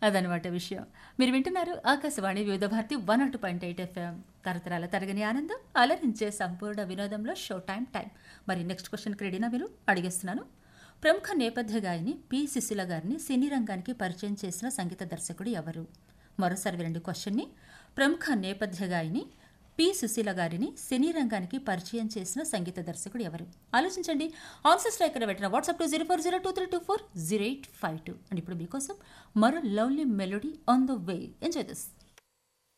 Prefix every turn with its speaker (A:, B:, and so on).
A: అదనమాట విషయం మీరు వింటున్నారు Akashvani Vividh Bharati one naught point eight FM తరతరాల తరగని ఆనందం అలరించే సంపూర్ణ వినోదంలో షో టైం టైం మరి నెక్స్ట్ క్వశ్చన్ రెడీనా మీరు అడిగేస్తున్నాను ప్రముఖ నేపథ్య గాయని పి సుశీల గారిని సినీ రంగానికి పరిచయం చేసిన సంగీత దర్శకుడు ఎవరు మరోసారి వినండి క్వశ్చన్ని ప్రముఖ నేపథ్య గాయని పి సుశీల గారిని సినీ రంగానికి పరిచయం చేసిన సంగీత దర్శకుడు ఎవరు ఆలోచించండి ఆన్సర్స్ ఇక్కడ పెట్టిన WhatsApp to zero four zero two three two four zero eight five two and ఇప్పుడు మీకోసం మరో lovely melody on the way enjoy this